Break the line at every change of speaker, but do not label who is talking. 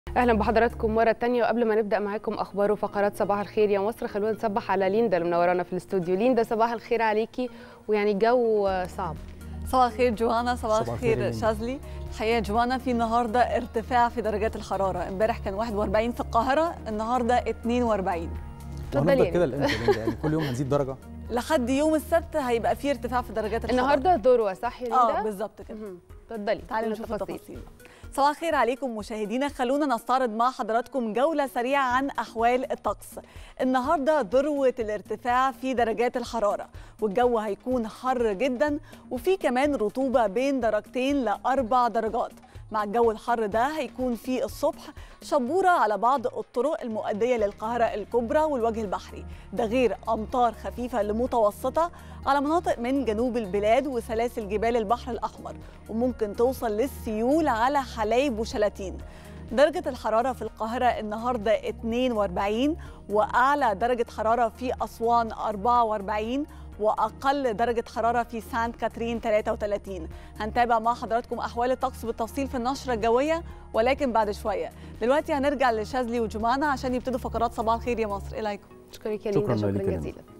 اهلا بحضراتكم مره تانية وقبل ما نبدا معاكم اخبار وفقرات صباح الخير يا مصر خلونا نصبح على ليندا اللي منورانا في الاستوديو ليندا صباح الخير عليكي ويعني جو صعب
صباح الخير جوانا صباح
صباح الخير
الخير
يا
شاذلي الحقيقه جوانا في النهارده ارتفاع في درجات الحراره امبارح كان 41 في القاهره النهارده 42
اتفضلي
وهنفضل
يا
كده لامتى يا ليندا؟ يعني كل يوم هنزيد درجه
لحد يوم السبت هيبقى في ارتفاع في درجات الحراره
النهارده ذروه صح يا
اه
ليندا
بالظبط كده
مهم. اتفضلي
تعالوا
كل
نشوف
التفاصيل.
التفاصيل صباح الخير عليكم مشاهدينا خلونا نستعرض مع حضراتكم جولة سريعة عن أحوال الطقس النهاردة ذروة الارتفاع في درجات الحرارة والجو هيكون حر جدا وفي كمان رطوبة بين درجتين لأربع درجات مع الجو الحر ده هيكون في الصبح شبورة على بعض الطرق المؤدية للقاهرة الكبرى والوجه البحري ده غير أمطار خفيفة لمتوسطة على مناطق من جنوب البلاد وسلاسل جبال البحر الأحمر وممكن توصل للسيول على حلايب وشلاتين درجة الحرارة في القاهرة النهاردة 42 وأعلى درجة حرارة في أسوان 44 وأقل درجة حرارة في سانت كاترين 33 هنتابع مع حضراتكم أحوال الطقس بالتفصيل في النشرة الجوية ولكن بعد شوية دلوقتي هنرجع لشاذلي وجمانة عشان يبتدوا فقرات صباح الخير يا مصر إليكم
اشكرك يا
شكراً
ليندا شكرا
ليك يا ليندا.
جزيلا